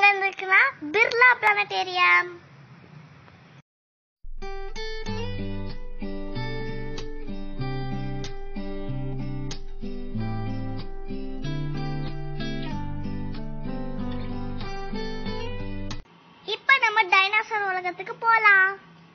எங்க இருக்குன்னா பிர்லா பிளானட்டேரியம் இப்ப நம்ம டைனோசர் உலகத்துக்கு போலாம்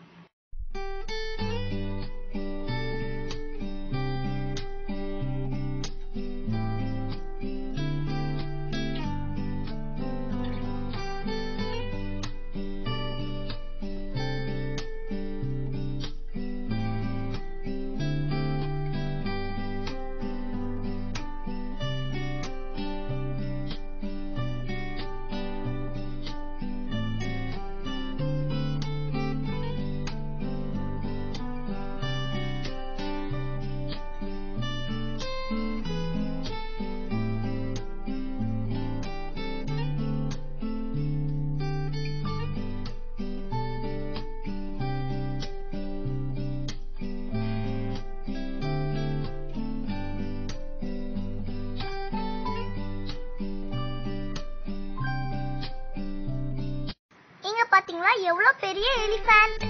இங்க பாத்தீங்களா எவ்வளவு பெரிய எலிஃபண்ட்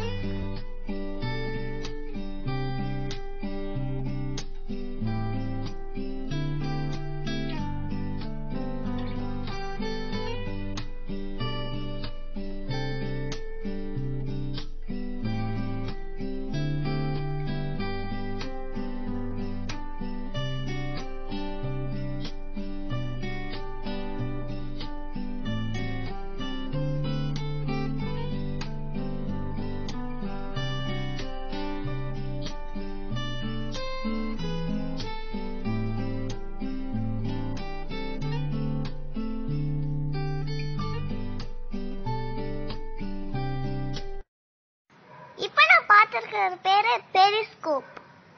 இப்ப நான் பார்த்திருக்கிறது பேரு பெரிஸ்கோப்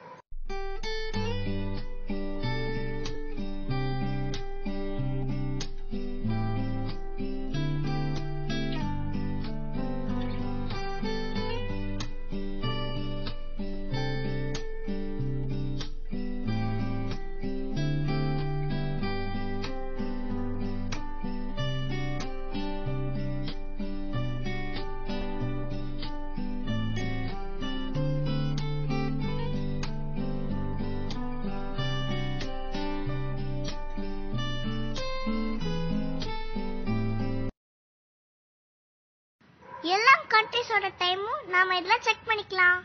எல்லா கண்ட்ரிஸோட டைமும் நாம இதுல செக் பண்ணிக்கலாம்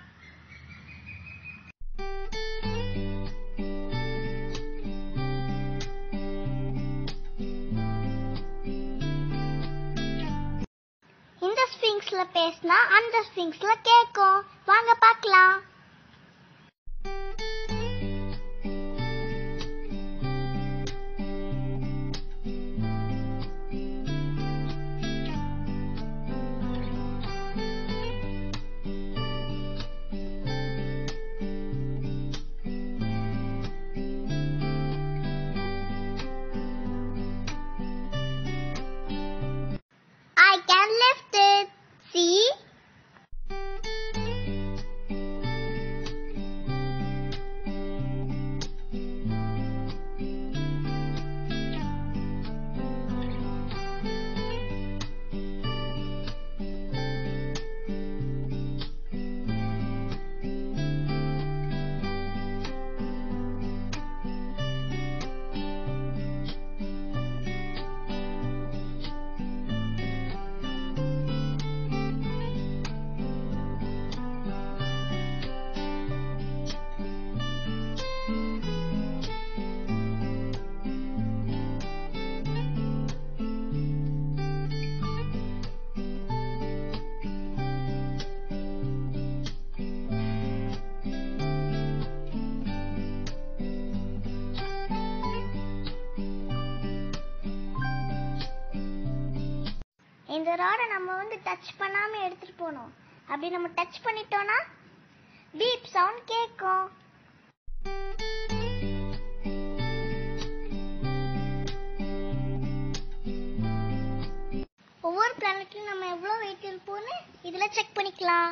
இந்த ஸ்பிங்ஸ்ல பேசினா அந்த ஸ்பிங்ஸ்ல கேட்கும் வாங்க பார்க்கலாம் I can lift it. See? இந்த ராடை நம்ம வந்து டச் பண்ணாம எடுத்துட்டு போகணும் அப்படி நம்ம டச் பண்ணிட்டோம்னா பீப் சவுண்ட் கேட்கும் ஒவ்வொரு பிளானட்லயும் நம்ம எவ்வளவு வெயிட் இருப்போம்னு இதுல செக் பண்ணிக்கலாம்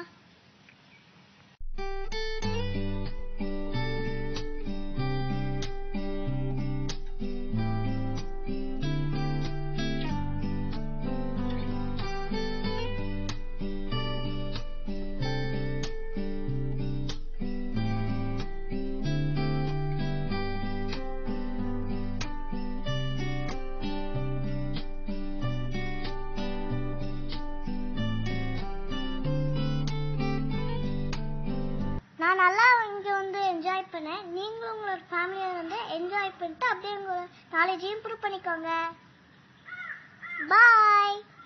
என்ஜாய் பண்ணேன் நீங்களும் உங்களோட ஃபேமிலியை வந்து என்ஜாய் பண்ணிட்டு அப்படியே உங்களோட நாலேஜையும் இம்ப்ரூவ் பண்ணிக்கோங்க பாய்